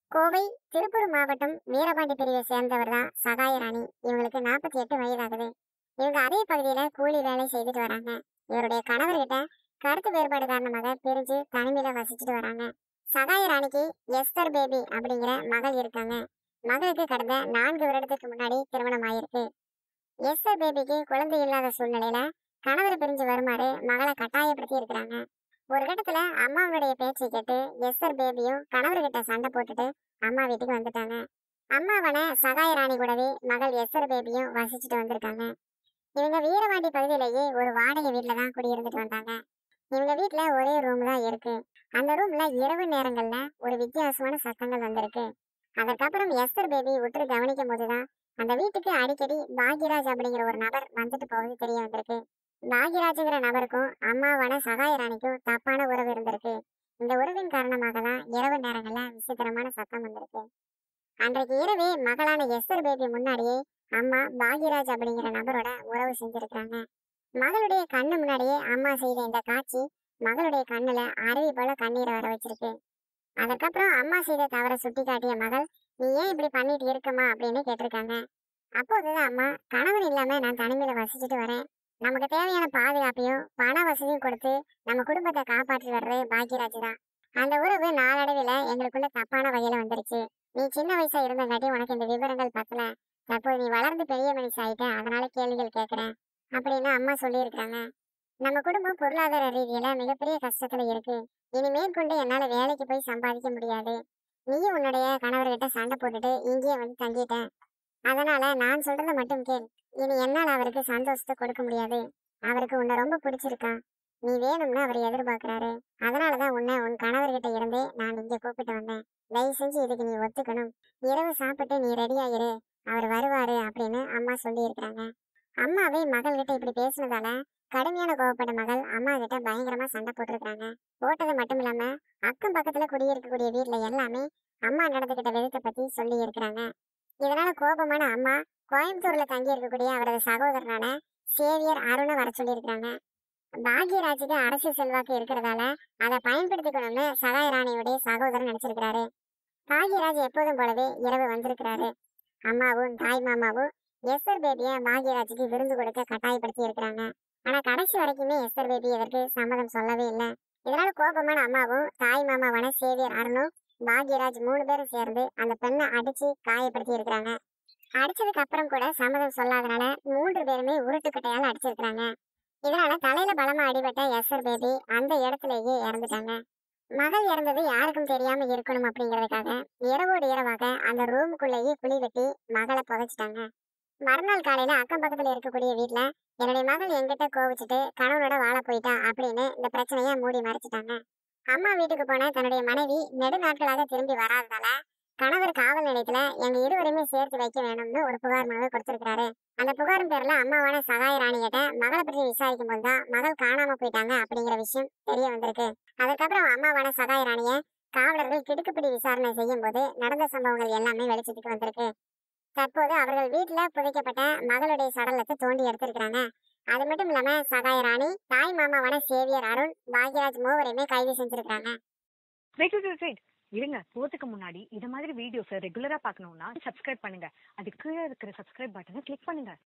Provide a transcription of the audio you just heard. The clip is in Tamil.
கோவை திருப்பூர் மாவட்டம் வீரபாண்டி பிரிவை சேர்ந்தவர் தான் சகாயராணி இவங்களுக்கு நாற்பத்தி எட்டு வயதாகுது இவங்க அதே பகுதியில கூலி வேலை செய்துட்டு வராங்க இவருடைய கணவர்கிட்ட கருத்து வேறுபாடு காரணமாக பிரிஞ்சு தனிமையில வசிச்சுட்டு வராங்க சகாயராணிக்கு எஸ்தர் பேபி அப்படிங்கிற மகள் இருக்காங்க மகளுக்கு கடந்த நான்கு வருடத்துக்கு முன்னாடி திருமணம் ஆயிருக்கு எஸ்தர் பேபிக்கு குழந்தை இல்லாத சூழ்நிலையில கணவர் பிரிஞ்சு வருமாறு மகளை கட்டாயப்படுத்தி இருக்கிறாங்க ஒரு கட்டத்துல அம்மாவுடைய பேச்சை கேட்டு எஸ்தர் பேபியும் கணவர்கிட்ட சண்டை போட்டுட்டு அம்மா வீட்டுக்கு வந்துட்டாங்க அம்மாவன சகாய ராணி கூடவே மகள் எஸ்தர் பேபியும் வசிச்சுட்டு வந்திருக்காங்க இவங்க வீரவாண்டி பகுதியிலேயே ஒரு வாடகை வீட்டுல தான் குடியிருந்துட்டு வந்தாங்க இவங்க வீட்டுல ஒரே ரூம் தான் இருக்கு அந்த ரூம்ல இரவு நேரங்கள்ல ஒரு வித்தியாசமான சத்தங்கள் வந்திருக்கு அதற்கப்புறம் எஸ்தர் பேபி உற்று கவனிக்கும் போதுதான் அந்த வீட்டுக்கு அடிக்கடி பாக்யராஜ் அப்படிங்கிற ஒரு நபர் வந்துட்டு போவது தெரிய வந்திருக்கு பாக்யராஜுங்கிற நபருக்கும் அம்மாவான சகாய ராணிக்கும் தப்பான உறவு இருந்திருக்கு இந்த உறவின் காரணமாக தான் இரவு நேரங்கள்ல விசித்திரமான சத்தம் வந்திருக்கு அன்றைக்கு இரவே மகளான எஸ்தர் பேபி முன்னாடியே அம்மா பாக்யராஜ் அப்படிங்கிற நபரோட உறவு செஞ்சிருக்காங்க மகளுடைய கண்ணு முன்னாடியே அம்மா செய்த இந்த காட்சி மகளுடைய கண்ணுல அருவி போல கண்ணீரை வர வச்சிருக்கு அதுக்கப்புறம் அம்மா செய்த தவறை சுட்டி காட்டிய மகள் நீ ஏன் இப்படி பண்ணிட்டு இருக்கமா அப்படின்னு கேட்டிருக்காங்க அப்போதுதான் அம்மா கணவன் இல்லாம நான் தனிமையில வசிச்சுட்டு வரேன் நமக்கு தேவையான பாதுகாப்பையும் பண வசதியும் கொடுத்து நம்ம குடும்பத்தை காப்பாற்றி வர்றது பாக்யராஜ் தான் அந்த உறவு நாளடைவில் எங்களுக்குள்ள தப்பான வகையில வந்துருச்சு நீ சின்ன வயசா இருந்தங்காட்டி உனக்கு இந்த விவரங்கள் பத்தல தற்போது நீ வளர்ந்து பெரிய மனுஷன் ஆயிட்ட அதனால கேள்விகள் கேட்கிறேன் அப்படின்னு அம்மா சொல்லியிருக்காங்க நம்ம குடும்பம் பொருளாதார ரீதியில மிகப்பெரிய கஷ்டத்துல இருக்கு இனி மேற்கொண்டு என்னால வேலைக்கு போய் சம்பாதிக்க முடியாது நீயும் உன்னுடைய கணவர்கிட்ட சண்டை போட்டுட்டு இங்கேயே வந்து தங்கிட்ட அதனால நான் சொல்றதை மட்டும் கேள் இனி என்னால் அவருக்கு சந்தோஷத்தை கொடுக்க முடியாது அவருக்கு உன்னை ரொம்ப பிடிச்சிருக்கான் நீ வேணும்னு அவர் எதிர்பார்க்கறாரு அதனாலதான் உன்னை உன் கணவர்கிட்ட இருந்தே நான் இங்க கூப்பிட்டு வந்தேன் தயவு செஞ்சு இதுக்கு நீ ஒத்துக்கணும் இரவு சாப்பிட்டு நீ ரெடியாயிரு அவர் வருவாரு அப்படின்னு அம்மா சொல்லி இருக்கிறாங்க அம்மாவே மகள்கிட்ட இப்படி பேசுனதால கடுமையான கோவப்பட்ட மகள் அம்மா கிட்ட பயங்கரமா சண்டை போட்டிருக்காங்க போட்டது மட்டும் இல்லாம அக்கம் பக்கத்துல குடியிருக்கக்கூடிய வீட்ல எல்லாமே அம்மா நடந்துகிட்ட விதத்தை பத்தி சொல்லி இருக்கிறாங்க இதனால கோபமான அம்மா கோயம்புத்தூர்ல தங்கி இருக்கக்கூடிய அவரது சகோதரனான சேவியர் அருணை வர சொல்லியிருக்காங்க பாக்யராஜுக்கு அரசு செல்வாக்கு இருக்கிறதால அதை பயன்படுத்திக்கணும்னு சகாயராணியுடைய சகோதரன் நினைச்சிருக்கிறாரு பாக்யராஜ் எப்போதும் போலவே இரவு வந்திருக்கிறாரு அம்மாவும் தாய் மாமாவும் எஸ்தர் பேபிய பாக்யராஜுக்கு விருந்து கொடுக்க கட்டாயப்படுத்தி இருக்கிறாங்க ஆனா கடைசி வரைக்குமே எஸ்தர் பேபி இதற்கு சம்மதம் சொல்லவே இல்லை இதனால கோபமான அம்மாவும் தாய் மாமாவான சேவியர் அருணும் பாக்யராஜ் மூணு பேரும் சேர்ந்து அந்த பெண்ணை அடிச்சு காயப்படுத்தி இருக்கிறாங்க அடிச்சதுக்கு அப்புறம் கூட சம்மதம் சொல்லாதனால மூன்று பேருமே உருட்டுக்கட்டையால அடிச்சிருக்காங்க இதனால தலையில பலமா அடிபட்ட எஸ்ஆர் பேபி அந்த இடத்துலயே இறந்துட்டாங்க மகள் இறந்தது யாருக்கும் தெரியாம இருக்கணும் அப்படிங்கறதுக்காக இரவோடு இரவாக அந்த ரூமுக்குள்ளேயே குழி வெட்டி மகளை புதைச்சிட்டாங்க மறுநாள் காலையில அக்கம் பக்கத்துல இருக்கக்கூடிய வீட்ல என்னுடைய மகள் எங்கிட்ட கோவிச்சுட்டு கணவனோட வாழ போயிட்டா அப்படின்னு இந்த பிரச்சனைய மூடி மறைச்சிட்டாங்க அம்மா வீட்டுக்கு போன தன்னுடைய மனைவி நெடு நாட்களாக திரும்பி வராததால கணவர் காவல் நிலையத்துல எங்க இருவரையுமே சேர்த்து வைக்க வேணும்னு ஒரு புகார் மனு கொடுத்திருக்காரு அந்த புகாரின் பேர்ல அம்மாவான சகாய ராணி கிட்ட மகளை பற்றி விசாரிக்கும் போதுதான் மகள் காணாம போயிட்டாங்க அப்படிங்கிற விஷயம் தெரிய வந்திருக்கு அதுக்கப்புறம் அம்மாவான சகாய ராணிய காவலர்கள் கிடுக்குப்பிடி விசாரணை செய்யும் போது நடந்த சம்பவங்கள் எல்லாமே வெளிச்சத்துக்கு வந்திருக்கு தற்போது அவர்கள் வீட்டுல புதைக்கப்பட்ட மகளுடைய சடலத்தை தோண்டி எடுத்திருக்கிறாங்க அது மட்டும் இல்லாம சகாய ராணி தாய் மாமாவான சேவியர் அருண் பாக்யராஜ் மூவரையுமே கைது செஞ்சிருக்காங்க வெயிட் வெயிட் வெயிட் வெயிட் இருங்க போறதுக்கு முன்னாடி இது மாதிரி வீடியோஸ் ரெகுலரா பார்க்கணும்னா சப்ஸ்கிரைப் பண்ணுங்க அது கீழே இருக்கிற சப்ஸ்கிரைப் பட்டனை கிளிக் பண்ணுங்க